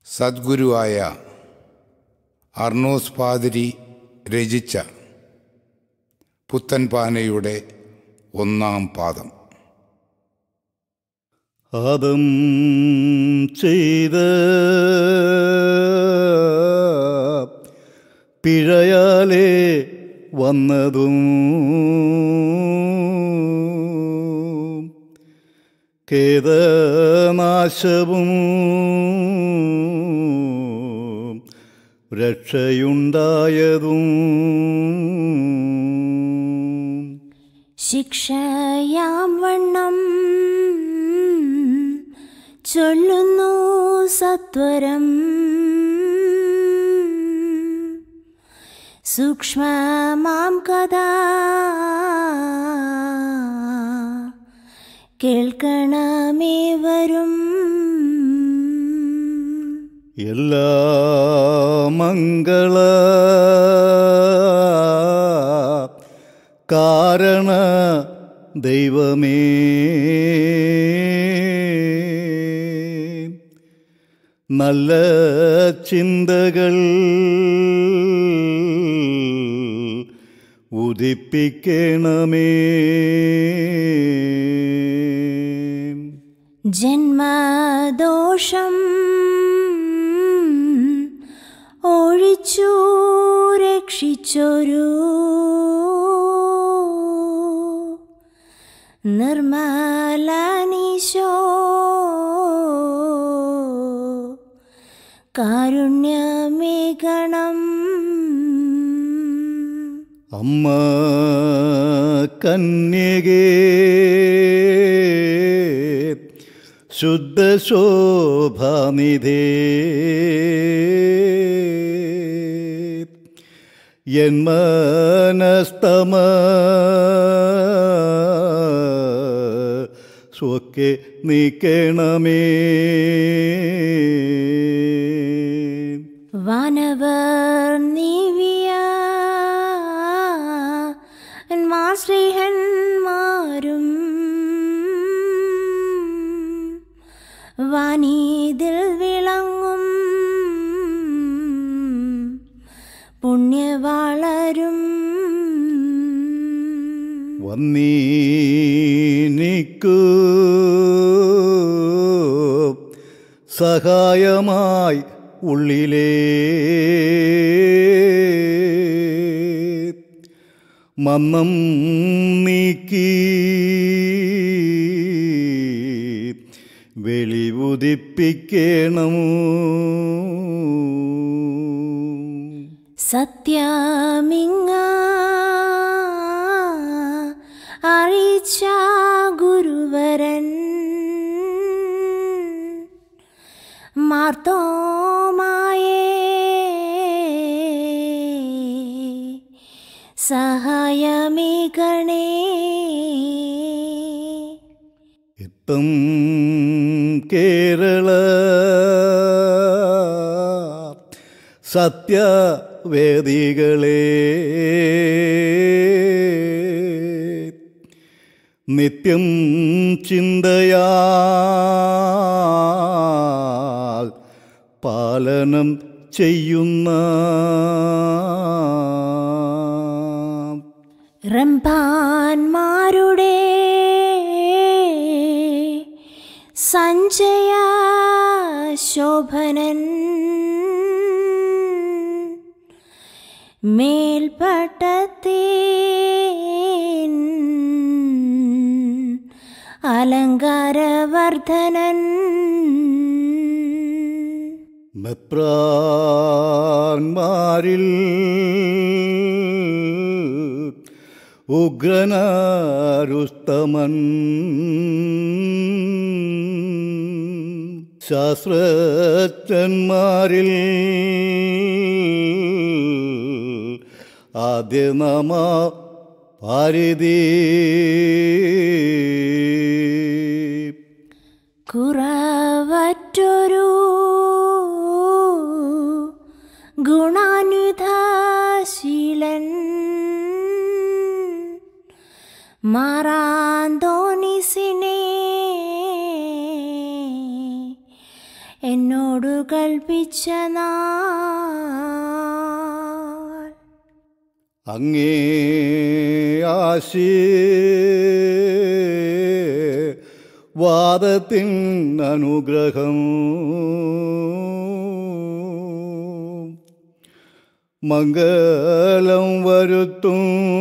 സദ്ഗുരുവായ അർണോസ് പാതിരി രചിച്ച പുത്തൻപാനയുടെ ഒന്നാം പാദം ആദം ചെയ്ത പിഴയാലേ വന്നതും ഖേദനാശവും രക്ഷയുണ്ടായതും ശിക്ഷയാം വണ്ണം ചൊല്ലുന്നു സത്വരം സൂക്ഷ്മമാം കഥ കേൾക്കണമേ വരും എല്ലാ മംഗള കാരണ ദൈവമേ നല്ല ചിന്തകൾ ഉദിപ്പിക്കണമേ ജന്മദോഷം ഒഴിച്ചു രക്ഷിച്ചൊരു നിർമ്മലനീശോ കാരുണ്യമേകണം അമ്മ കന്യകേ ശുദ്ധശോഭാനിധേ എൻ മനസ്തമ സ്വക്കെ നീക്കണമേ വാനവർ നീവിയ മാശ്രീഹന്മാരും വാനീതിൽ വിളങ്ങും പുണ്യവാളരും വന്നീനിക്കു സഹായമായി ഉള്ളിലേ മന്നം നീക്കി വെളിവുദിപ്പിക്കണം സത്യമിങ്ങ അറിയിച്ച ഗുരുവരൻ മാർത്തോമായേ സഹായമേകണേ എത്തും കേരള സത്യവേദികളെ നിത്യം ചിന്തയാൽ പാലനം ചെയ്യുന്ന റംഭാന്മാരുടെ സഞ്ജയ ശോഭനൻ മേൽപ്പട്ടത്തേ അലങ്കാരവർദ്ധനൻ മെത്രാന്മാരിൽ ഉഗ്രനാരുസ്തമൻ ശാസ്ത്രജ്ഞന്മാരിൽ ആദ്യ നമ ഭാരതി കുറവറ്റൊരു ഗുണാനുധാശീലൻ മാറാന്തോനിസിനെ എന്നോടു കൽപ്പിച്ച നാൾ അങ്ങേ ആശി വാദത്തിൻ അനുഗ്രഹം മംഗളം വരുത്തും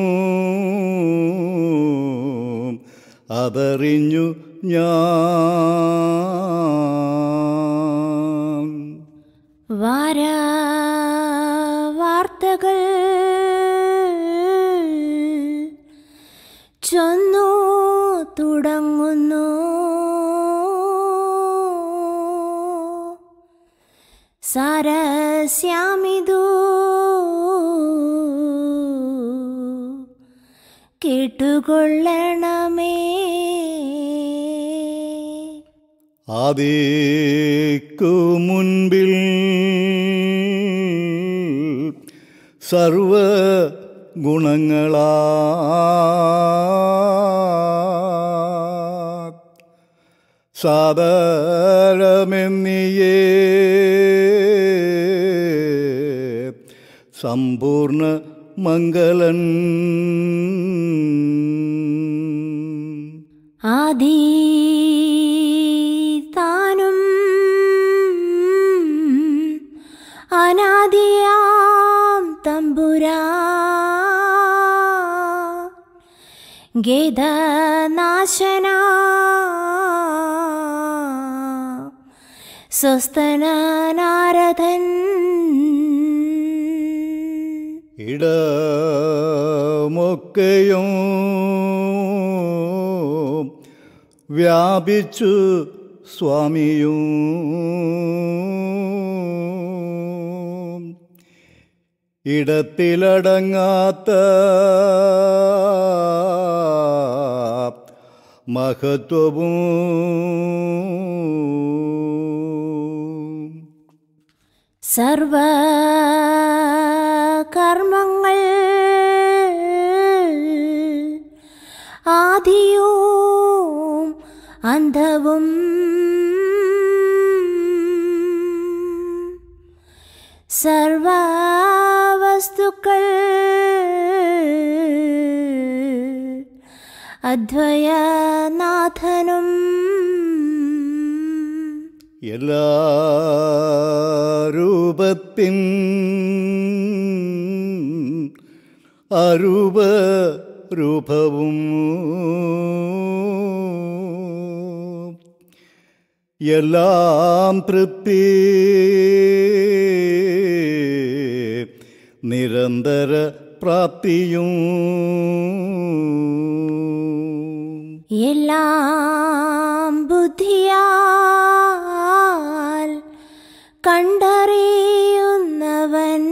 അതറിഞ്ഞു ഞാൻ വാര വാർത്തകൾ ചൊന്നു തുടങ്ങുന്നു സാരസ്യാമിതു കേട്ടുകൊള്ളണമേ ആദിക്കു മുൻപിൽ സർവ ഗുണങ്ങളാ സാധാരമെന്നിയേ സമ്പൂർണ്ണ മംഗളൻ ആദി താനും അനാദിയാം തമ്പുരാ ഗേദനാശന സ്വസ്തന നാരദൻ ഇടമൊക്കെയും വ്യാപിച്ചു സ്വാമിയും ഇടത്തിലടങ്ങാത്ത മഹത്വവും സർവ കർമ്മങ്ങൾ ആദിയും അന്ധവും സർവ വസ്തുക്കൾ അദ്വയനാഥനും എല്ലാ രൂപത്തിൻ അരൂപ രൂപവും എല്ലാം തൃപ്തി നിരന്തര പ്രാപ്തിയും എല്ലാം ബുദ്ധിയാൽ കണ്ടറിയുന്നവൻ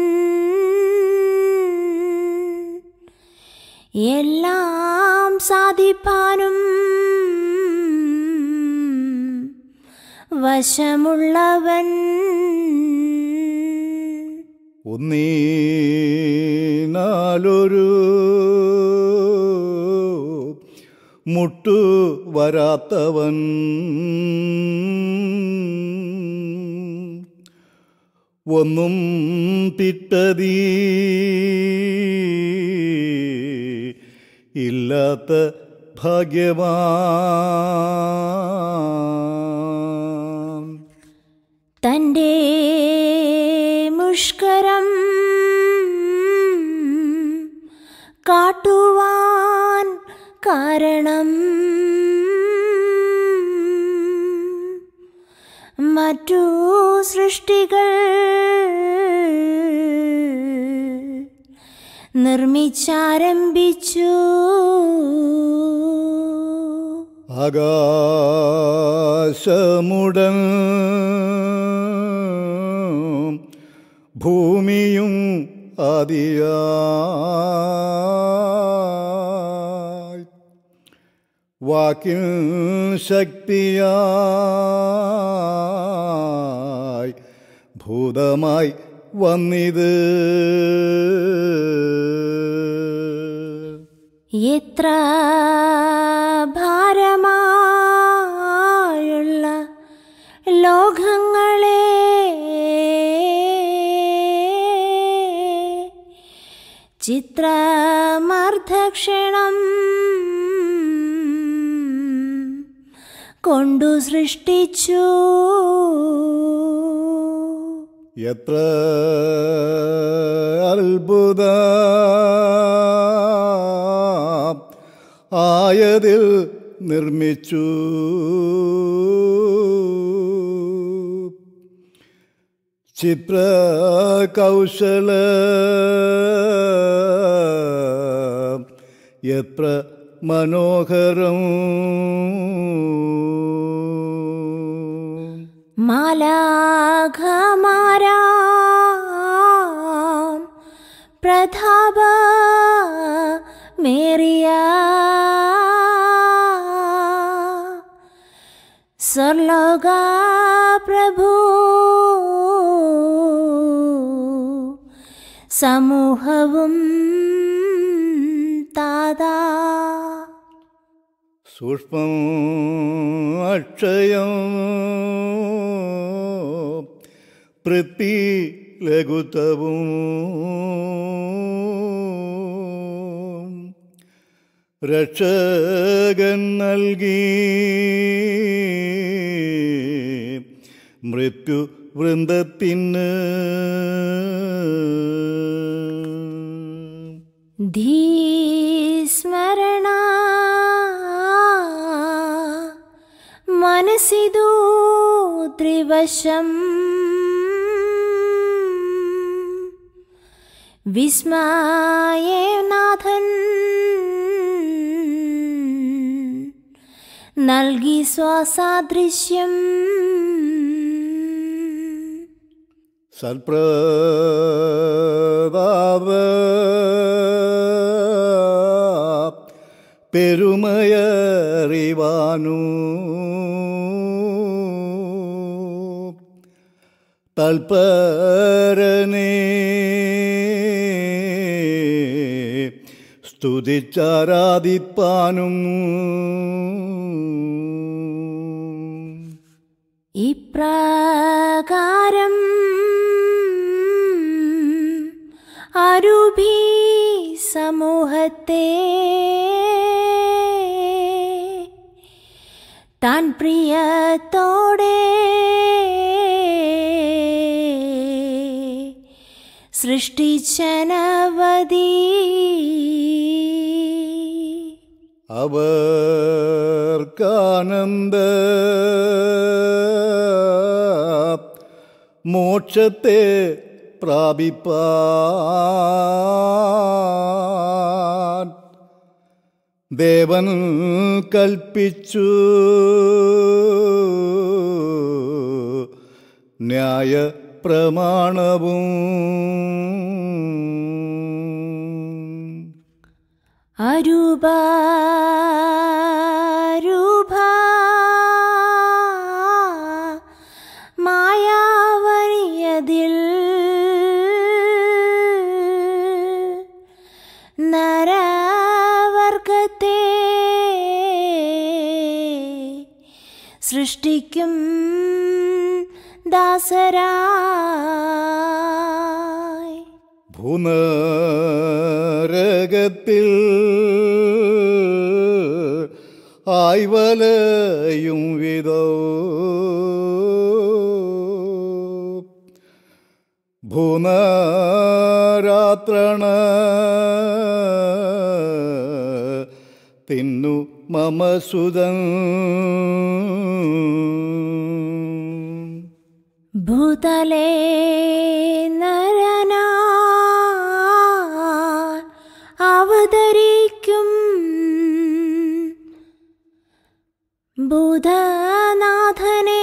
എല്ലാം സാധിപ്പാനും വശമുള്ളവൻ ഒന്നീനാലൊരു മുട്ടു വരാത്തവൻ ഒന്നും തിട്ടതീ ഇല്ലാത്ത ഭാഗ്യവാൻ തൻ്റെ മുഷ്കരം കാട്ടുവാൻ കാരണം മറ്റു സൃഷ്ടികൾ നിർമ്മിച്ചാരംഭിച്ചു ആകാശമുടൻ ഭൂമിയും ആദിയായി വാക്കിൻ ശക്തിയായി ഭൂതമായി വന്നിത് എത്ര ഭാരമായുള്ള ലോകങ്ങളെ ചിത്രമർദ്ധക്ഷണം കൊണ്ടു സൃഷ്ടിച്ചു എത്ര അത്ഭുത ആയതിൽ നിർമ്മിച്ചു ചിത്ര കൗശല എത്ര മനോഹരം മാലാഘമാരാം പ്രതാപ മേറിയ സ്വർലോക പ്രഭു സമൂഹവും താതാ സൂക്ഷ്മം അക്ഷയം പൃഥ്വി ലഘുതവും രക്ഷകൻ നൽകി മൃത്യു വൃന്ദത്തിന് ധീസ്മരണ മനസ്സിതു ത്രിവശം വിസ്മയനാഥൻ നൽകി സ്വസാദൃശ്യം സൽപ്രതാപ പെരുമയറിവാനു തൽപരനെ സ്തുതിച്ചാരാധിപ്പാനും ഇപ്രകാരം അരുഭി സമൂഹത്തെ താൻ പ്രിയത്തോടെ സൃഷ്ടിച്ചനവധി അവർക്കാനന്ദ മോക്ഷത്തെ പ്രാപിപ്പാൻ ദേവൻ കൽപ്പിച്ചു ന്യായ പ്രമാണവും അരൂപ രൂപ മായാവരിയതിൽ നരവർഗത്തെ സൃഷ്ടിക്കും ദാസരായി ഭൂനരകത്തിൽ ആയ്വലയും വിധോ ഭൂനരാത്രണ തിന്നു മമസുതൻ ഭൂതലേ നരനാ അവതരിക്കും ഭൂതനാഥനെ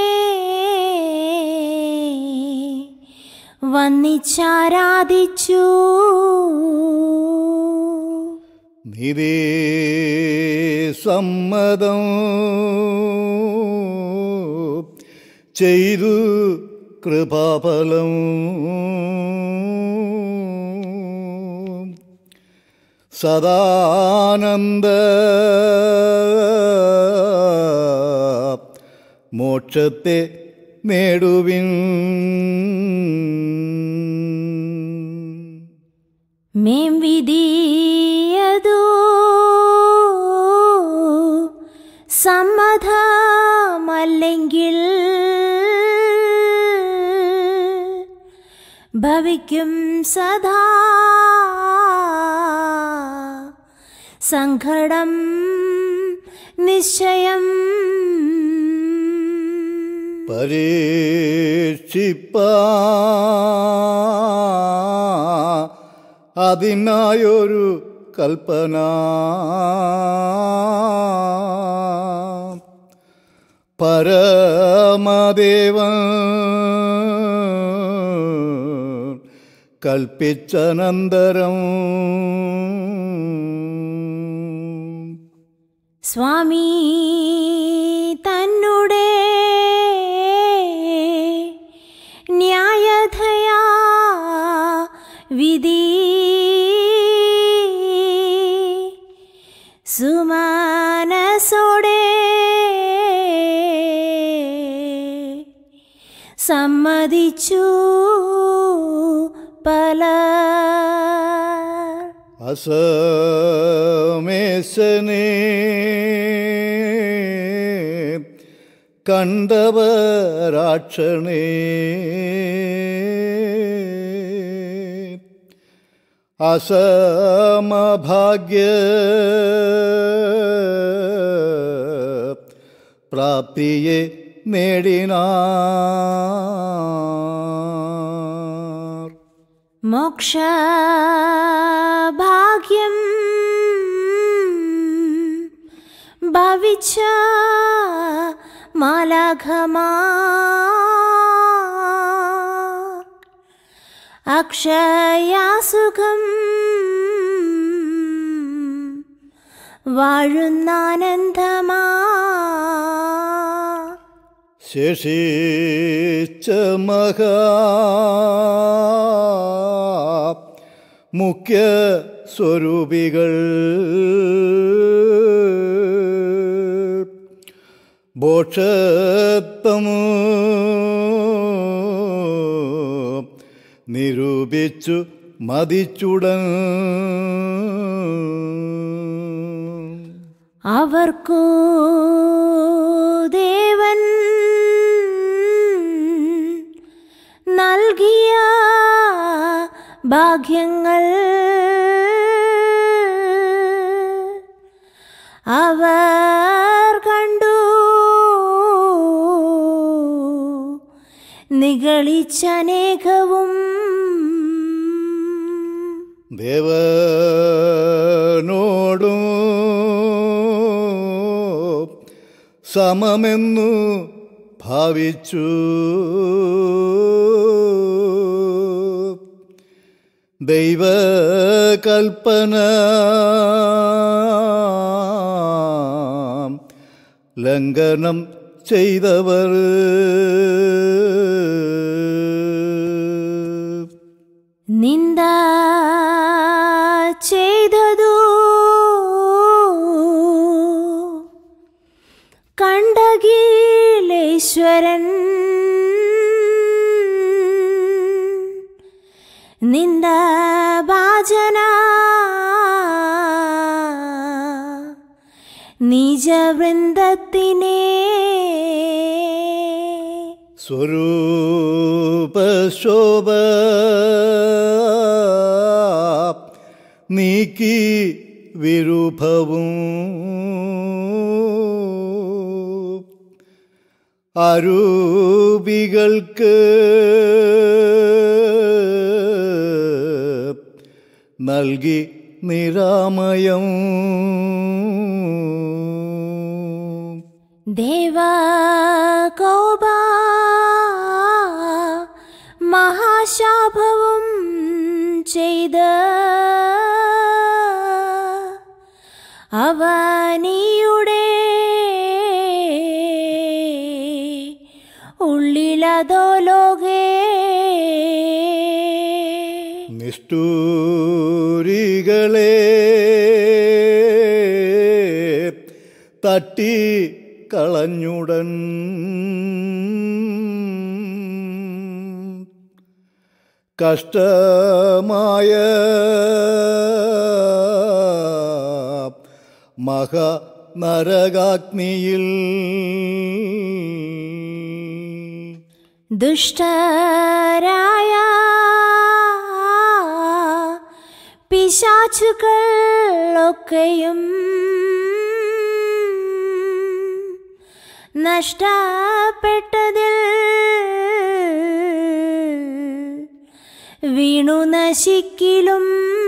വന്നിച്ചാരാധിച്ചു നിരേ സമ്മതം ചെയ്തു കൃപാഫലം സദാനന്ദ മോക്ഷത്തെ നേടുവിൻ മേം വിധിയതു സമ്മതമല്ലെങ്കിൽ ഭവിക്കും സദാ സങ്കടം നിശ്ചയം പരീക്ഷിപ്പ അതിനായൊരു കൽപ്പന പരമദേവൻ കൽപ്പിച്ചനന്തരം സ്വാമി തന്നുടെ ന്യായധയാ വിധി സുമാനസോടെ സമ്മതിച്ചു പല അസമേശനെ കണ്ടവരാക്ഷണേ അസമഭാഗ്യ പ്രാപ്തിയെ നേടിനാർ മോക്ഷഭാഗ്യം ഭവിച്ച മാലാഘമാ അക്ഷയാസുഖം വാഴുന്നാനന്ദമാ ശേഷിച്ച മഹാ മുഖ്യ സ്വരൂപികൾ ബോക്ഷത്തമു നിരൂപിച്ചു മതിച്ചുടൻ അവർക്കു ദേവൻ നൽകിയ ഭാഗ്യങ്ങൾ അവർ കണ്ടു നിഗളിച്ചനേകവും ദേവനോടും സമമെന്നു ഭാവിച്ചു ദൈവകൽപ്പന ലംഘനം ചെയ്തവർ നിന്ദ ചെയ്തതു കണ്ടകീലേശ്വരൻ നിന്ദ ഭാജന നിജവൃന്ദത്തിനെ സ്വരൂപശോഭ നീക്കി വിരൂപവും അരൂപികൾക്ക് നൽകി നിരാമയം ദേവകോപ മഹാശാഭവും ചെയ്ത് അവനിയുടെ ഉള്ളിലതോ ലോകേ നിഷ്ഠൂരികളെ തട്ടി കളഞ്ഞുടൻ കഷ്ടമായ മഹ നരകാഗ്നിയിൽ ദുഷ്ടരായ പിശാചുകൾ ഒക്കെയും നഷ്ടപ്പെട്ടതിൽ വീണു നശിക്കിലും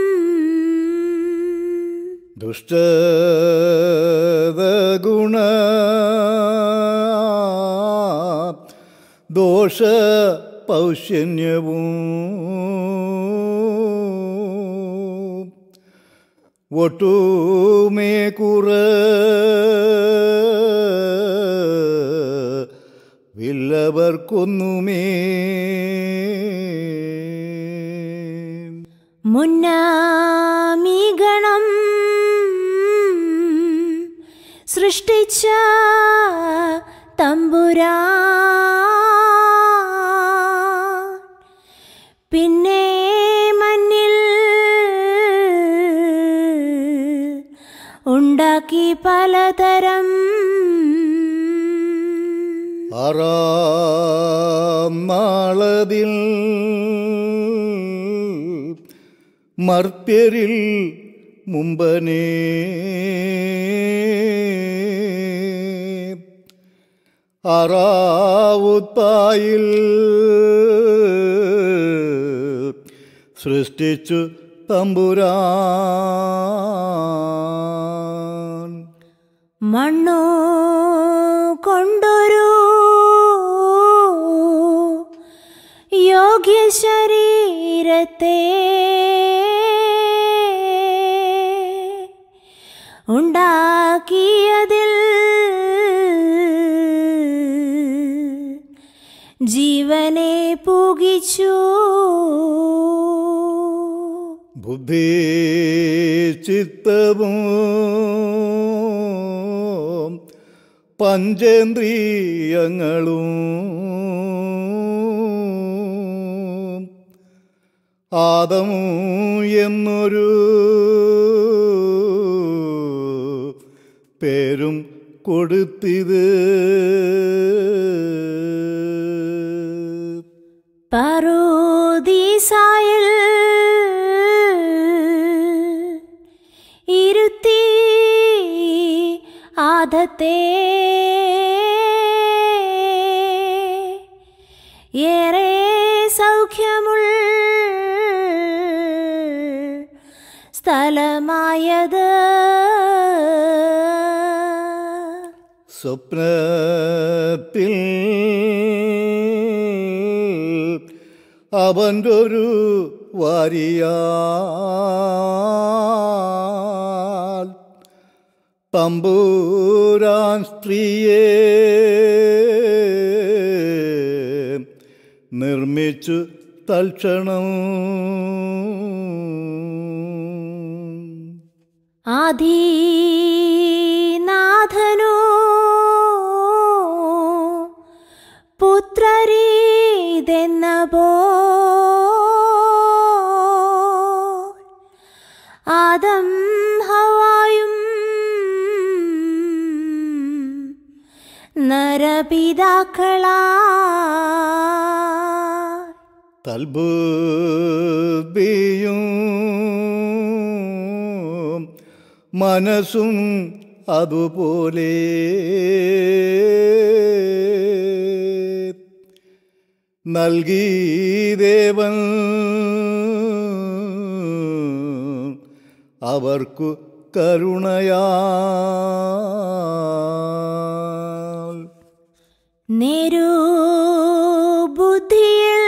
ദുഷ്ടത ഗുണ ദോഷ പൗഷ്യന്യവും ഒട്ടുമേ കുറ വില്ലവർക്കൊന്നുമേ മുന്നാമിഗണം സൃഷ്ടിച്ച തമ്പുരാ പിന്നെ മണ്ണിൽ ഉണ്ടാക്കി പലതരം ആറാം നാളതിൽ മർത്യരിൽ മുമ്പനേ ആറാവുത്തായിൽ സൃഷ്ടിച്ചു തമ്പുരാൻ മണ്ണു കൊണ്ടൊരു യോഗ്യ ശരീരത്തെ ഉണ്ടാക്കിയതിൽ ജീവനെ പൂകിച്ചു ബുദ്ധി ചിത്തവും പഞ്ചേന്ദ്രിയങ്ങളും ആദമു എന്നൊരു പേരും കൊടുത്തിത് പറുദീസായിൽ ഇരുത്തി ആദത്തെ ഏറെ സൗഖ്യമുൾ സ്ഥലമായത് സ്വപ്നത്തിൽ അവൻ്റെ ഒരു വാരിയാൽ തമ്പൂരാൻ സ്ത്രീയെ നിർമ്മിച്ചു തൽക്ഷണം ആദിനാഥനോ പുത്രരീതെന്ന പോ ആദം ഹവായും നരപിതാക്കളാ തൽബുദ്ധിയും മനസ്സും അതുപോലെ നൽകി ദേവൻ അവർക്കു കരുണയാ നേരു ബുദ്ധിയിൽ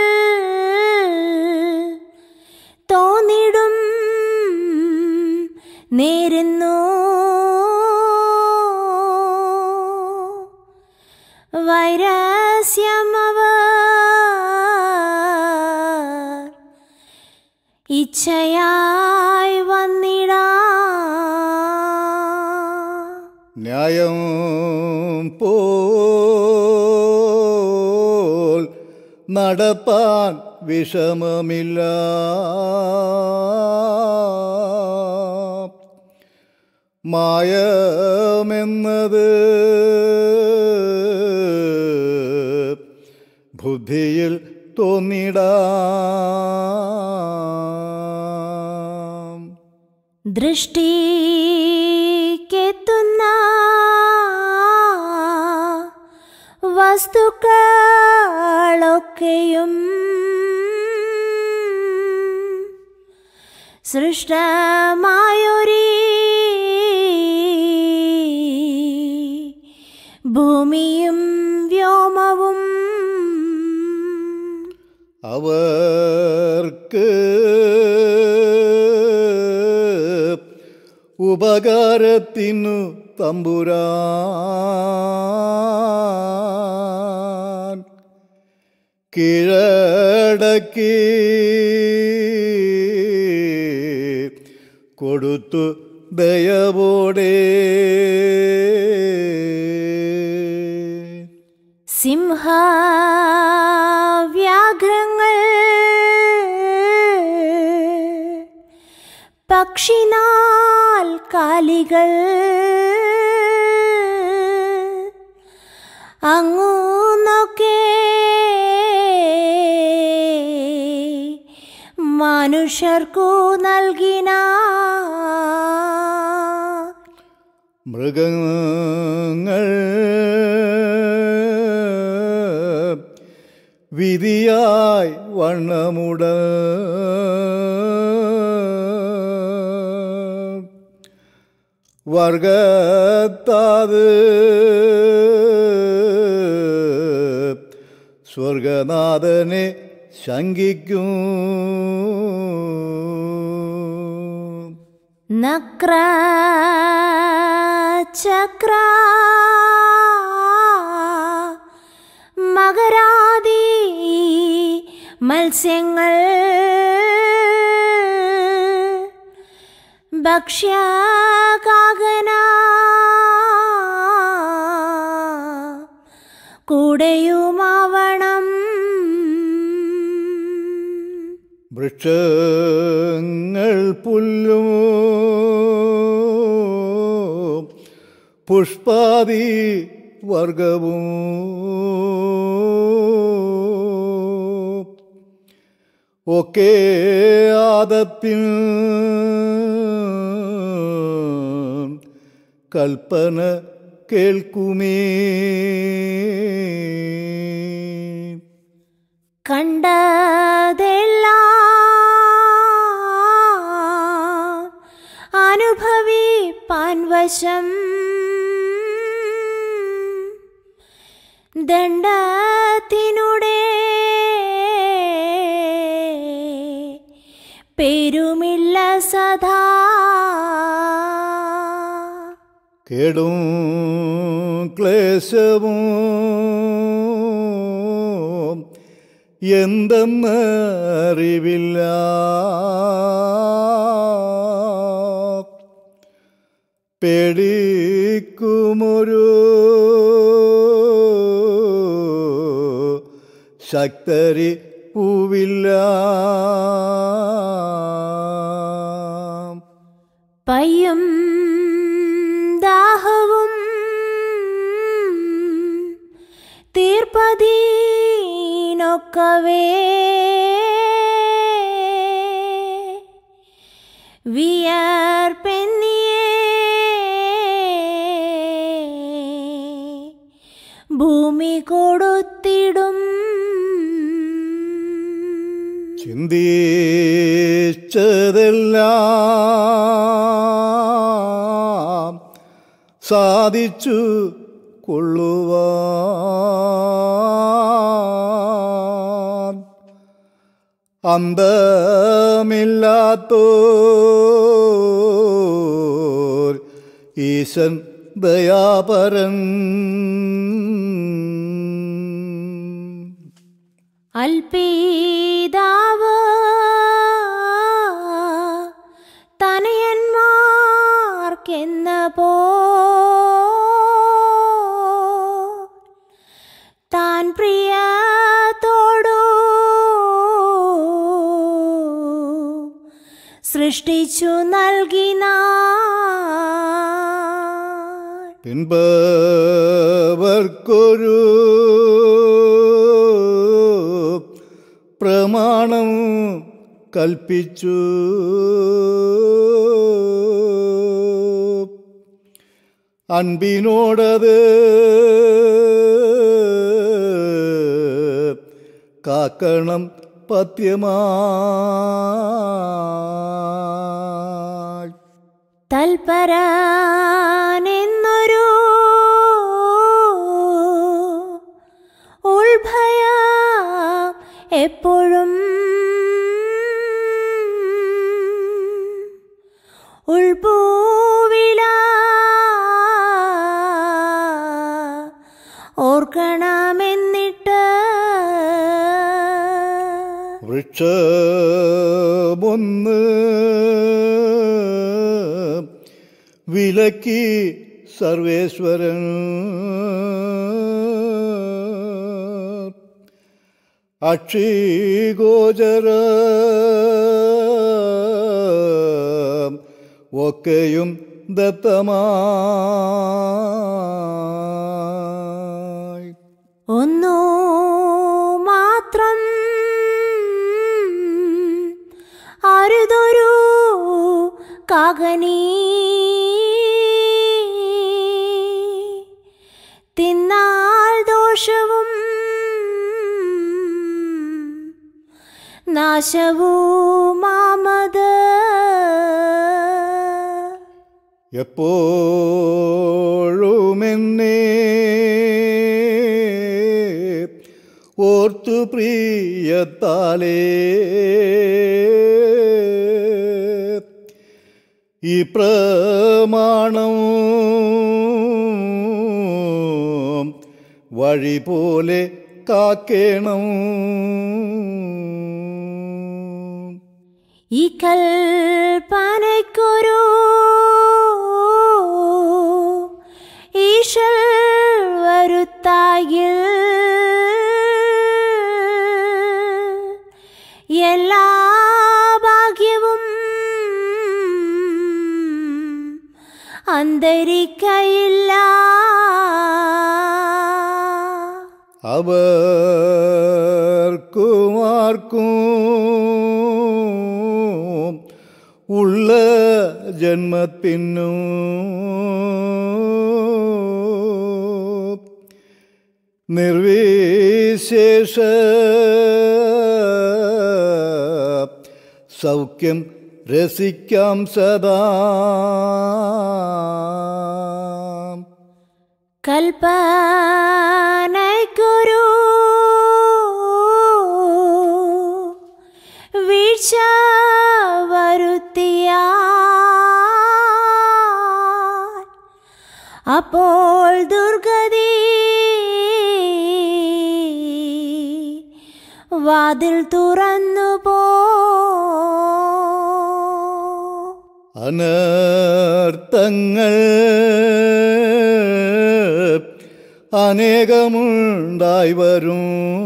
തോന്നിടും നേരുന്നു വൈരസ്യമവർ ഇച്ഛയായി വന്നിടാ ന്യായം പോൽ നടപ്പാൻ വിഷമമില്ല മായമെന്നത് ബുദ്ധിയിൽ തോന്നിടാം ദൃഷ്ടിക്കെത്തുന്ന വസ്തുക്കളൊക്കെയും സൃഷ്ടമായൊരീ ഭൂമിയും വ്യോമവും അവർക്ക് ഉപകാരത്തിനു തമ്പുരാൻ കീഴടക്കി കൊടുത്തു ദയവോടെ സിംഹവ്യാഘ്രങ്ങൾ പക്ഷിനാൽ കാലികൾ അങ്ങൂന്നൊക്കെ മനുഷ്യർക്കു നൽകിന മൃഗങ്ങൾ വിധിയായി വണ്ണമുട വർഗത്താത് സ്വർഗനാഥനെ ശങ്കിക്കും നക്ര ചക്ര മകരാതി മത്സ്യങ്ങൾ ഭക്ഷ്യകാകന കൂടെയുമാവണം വൃക്ഷങ്ങൾ പുല്ലും പുഷ്പാദി വർഗവും ഒക്കെ ആദത്തിൽ കൽപ്പന കേൾക്കുമേ കണ്ടതെല്ലാം അനുഭവിപ്പാൻ വശം ദണ്ഡത്തിനുടെ പേരുമില്ല സദാ കേടും ക്ലേശവും എന്തെന്ന് അറിവില്ല പേടിക്കുമൊരു ശക്തരി പൂവില്ല പയ്യും ദാഹവും തീർപ്പതീനൊക്കവേ വിയർപ്പെന്നിയേ ഭൂമി കൊടുത്തിടും ചിന്തിച്ചതെല്ലാം സാധിച്ചു കൊള്ളുവാൻ അന്തമില്ലാത്തോർ ഈശൻ ദയാപരൻ അൽപീതാവ് തനയന്മാർക്കെന്ന പോ താൻ പ്രിയത്തോടു സൃഷ്ടിച്ചു നൽകിനാ പിൻപവർക്കൊരു പ്രമാണം കൽപ്പിച്ചു അൻപിനോടത് കാക്കണം പത്യമായി തൽപരനെന്നൊരു ഉൾഭയ എപ്പോഴും ഉൾപൂവില ഓർക്കണമെന്നിട്ട് വൃക്ഷമൊന്ന് വിലക്കി സർവേശ്വരൻ അക്ഷിഗോചര ഒക്കെയും ദത്തമായി ഒന്നു മാത്രം അരുതൊരു കാകനീ തിന്നാൽ ദോഷവും നാശവുമാമത് എപ്പോഴുമെന്നെ ഓർത്തു പ്രിയത്താലേ ഈ പ്രമാണം വഴി പോലെ കാക്കേണം ഈ കൽപ്പനയ്ക്കൊരു ഈശൽ വരുത്തായിൽ എല്ലാ ഭാഗ്യവും അന്തരിക്കയില്ല അവർക്കുമാർക്കും ഉള്ള ജന്മത്തിനും നിർവിശേഷ സൗഖ്യം രസിക്കാം സദാ കൽപ്പനയ്ക്കൊരു വീഴ്ച വരുത്തിയ അപ്പോൾ ദുർഗതി വാതിൽ തുറന്നു പോ അനർത്ഥങ്ങൾ അനേകമുണ്ടായി വരും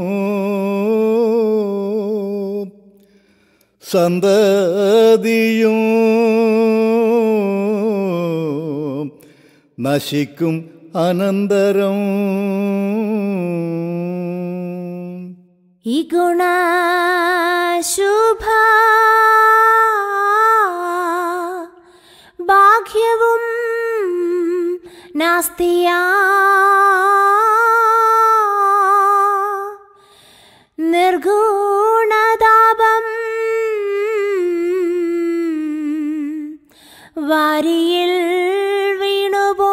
സന്തതിയും നശിക്കും അനന്തരം ഈ ഗുണ ശുഭ ഭാഗ്യവും നാസ്തിയാ നിർഗുണതാപം വാരിയിൽ വീണുപോ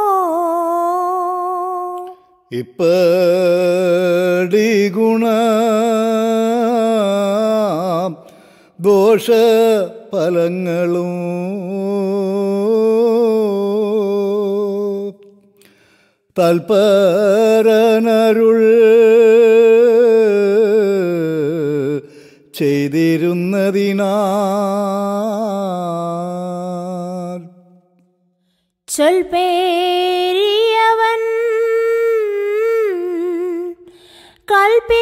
ഇപ്പടി ഗുണ ദോഷ ഫലങ്ങളും തൽപരനരുൾ ചെയ്തിരുന്നതിനാൽ ചൊൽപേരിയവൻ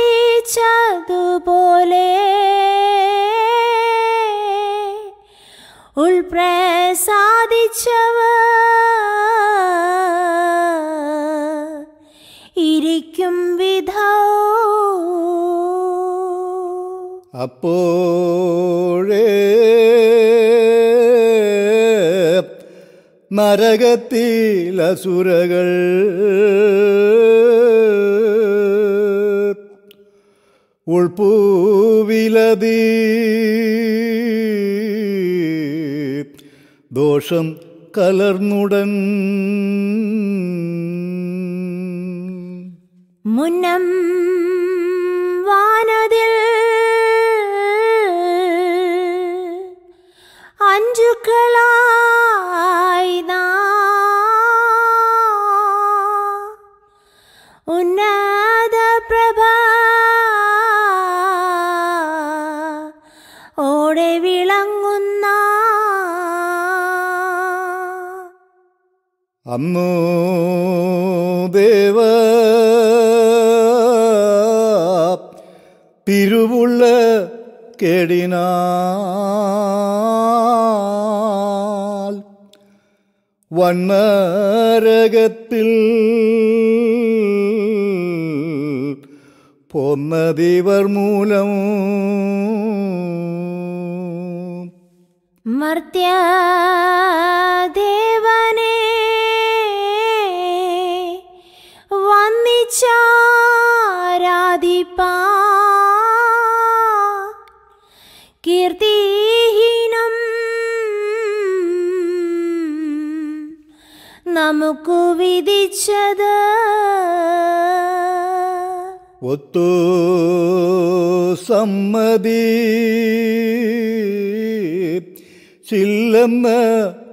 കൽപ്പിച്ചതുപോലെ ഉൾപ്രസാദിച്ചവർ ഇരിക്കും വിധോ അപ്പോഴേ നരകത്തിലസുരകൾ ഉൾപ്പൂവിലതി ദോഷം കലർന്നുടൻ മുന്നം വാനതിൽ അഞ്ചുക്കളായി നാം ഉന്നത പ്രഭ ഓടെ വിളങ്ങുന്ന അന്നു ദേവ തിരുവുള്ള കേടിനാൽ വണ്ണരകത്തിൽ പോന്നതിവർ മൂലം മർത്യദേവനെ വന്നിച്ചാരാധിപ്പാ കീർത്തിഹീനം നമുക്കു വിധിച്ചത് ഒത്തു സമ്മതി ചില്ലെന്ന്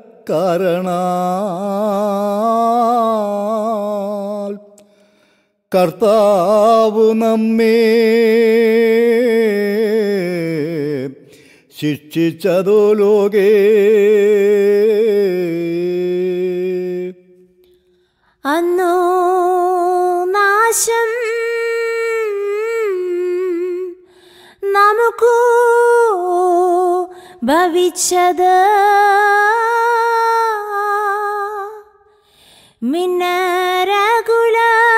കാരണാൽ കർത്താവു നമ്മെ ശിക്ഷിച്ചതോ ലോകേ അന്നു നാശം നമുക്കു ഭവിച്ചത് മിന്നരകുല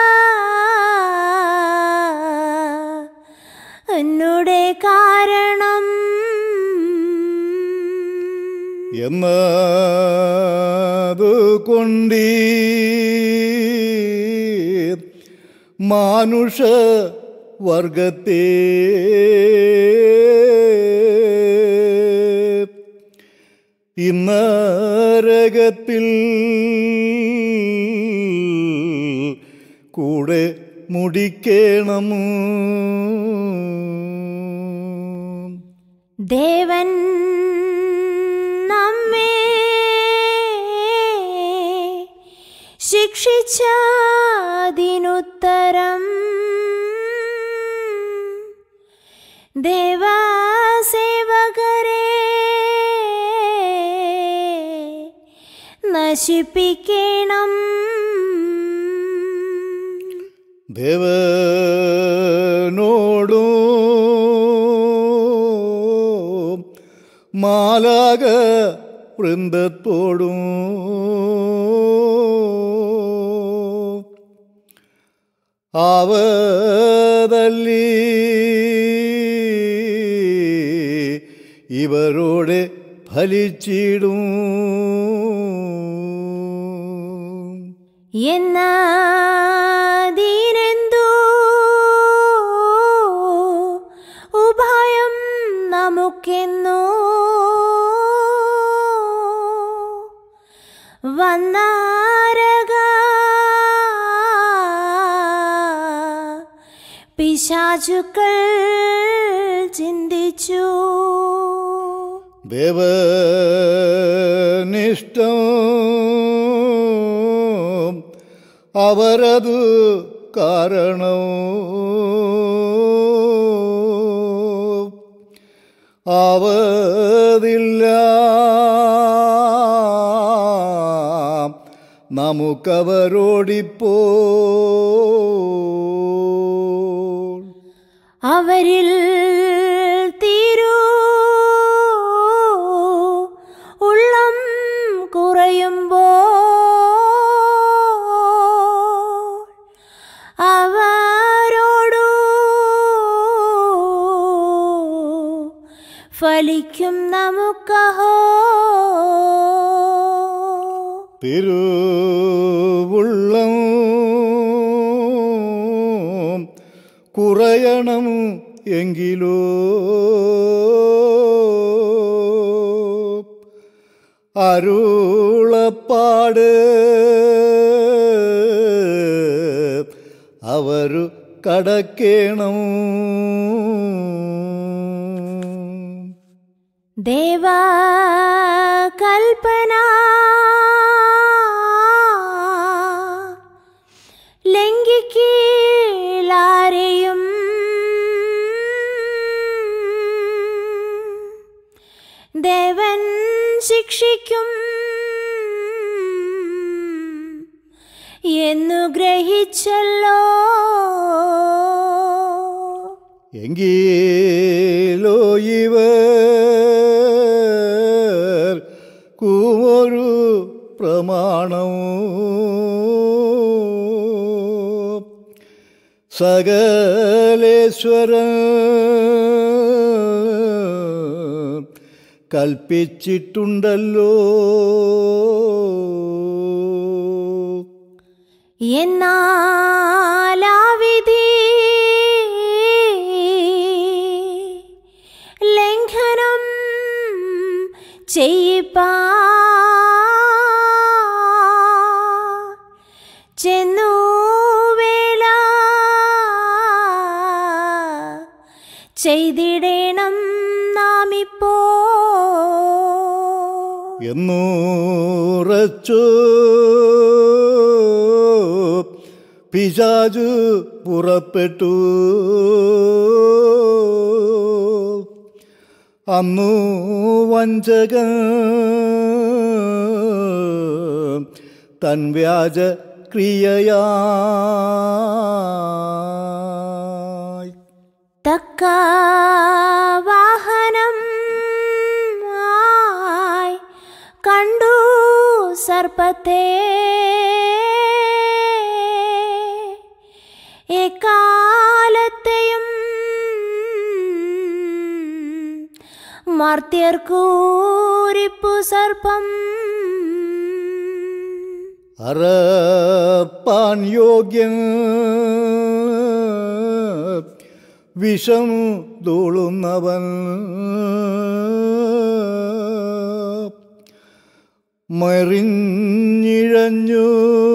എന്നുടെ കാരണം എന്നതു കൊണ്ടീ മാനുഷ വർഗത്തെ ഇന്നരകത്തിൽ കൂടെ മുടിക്കേണം ദേവൻ നമ്മെ ശിക്ഷിച്ചതിനുത്തരം ദേവസേവകരെ നശിപ്പിക്കണം ദേവനോടു മാലാക വൃന്ദത്തോടും അവതല്ലി ഇവരോടെ ഫലിച്ചിടും എന്നതിനെന്തോ ഉഭയം നമുക്കെന്നോ വന്നാരക പിശാചുക്കൾ ചിന്തിച്ചു ദേവനിഷ്ടം അവരതു കാരണവും അവതില്ല നമുക്കവരോടിപ്പോ അവരിൽ തീരൂ ഫലിക്കും നമുക്കഹോ തിരുവുള്ളം കുറയണം എങ്കിലോ അരുളപ്പാട് അവരു കടക്കേണം ദേവാ കൽപ്പന ലംഘിക്കീലാരെയും ദേവൻ ശിക്ഷിക്കും എന്നു ഗ്രഹിച്ചല്ലോ എങ്കിലോ ഇവർ കൂമൊരു പ്രമാണം സകലേശ്വരൻ കൽപ്പിച്ചിട്ടുണ്ടല്ലോ എന്നാലാവിധി ലംഘനം ചെയ്യിപ്പാ ചെന്നു വേല ചെയ്തിടേണം നാമിപ്പോ എന്നൂറച്ചു പിശാചു പുറപ്പെട്ടു അന്നു വഞ്ചകൻ തൻ വ്യാജ ക്രിയയായി തക്ക വാഹനം ആയി കണ്ടു സർപ്പത്തെ എക്കാലത്തെയും മർത്യർക്കൂരിപ്പു സർപ്പം അറപ്പാൻ യോഗ്യൻ വിഷം തൂളുന്നവൻ മറിഞ്ഞിഴഞ്ഞു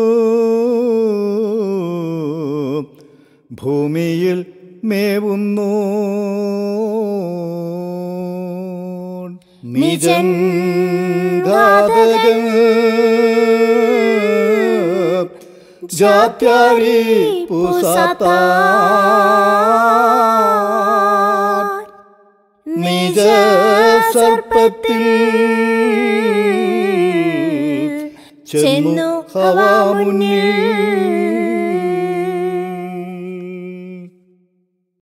ഭൂമിയിൽ മേവുന്നു നിജൻ ഘാതകൻ ജാത്യാരി പുസത്ത നിജ സർപ്പത്തിൽ ചെന്നു ഹവാ മുന്നിൽ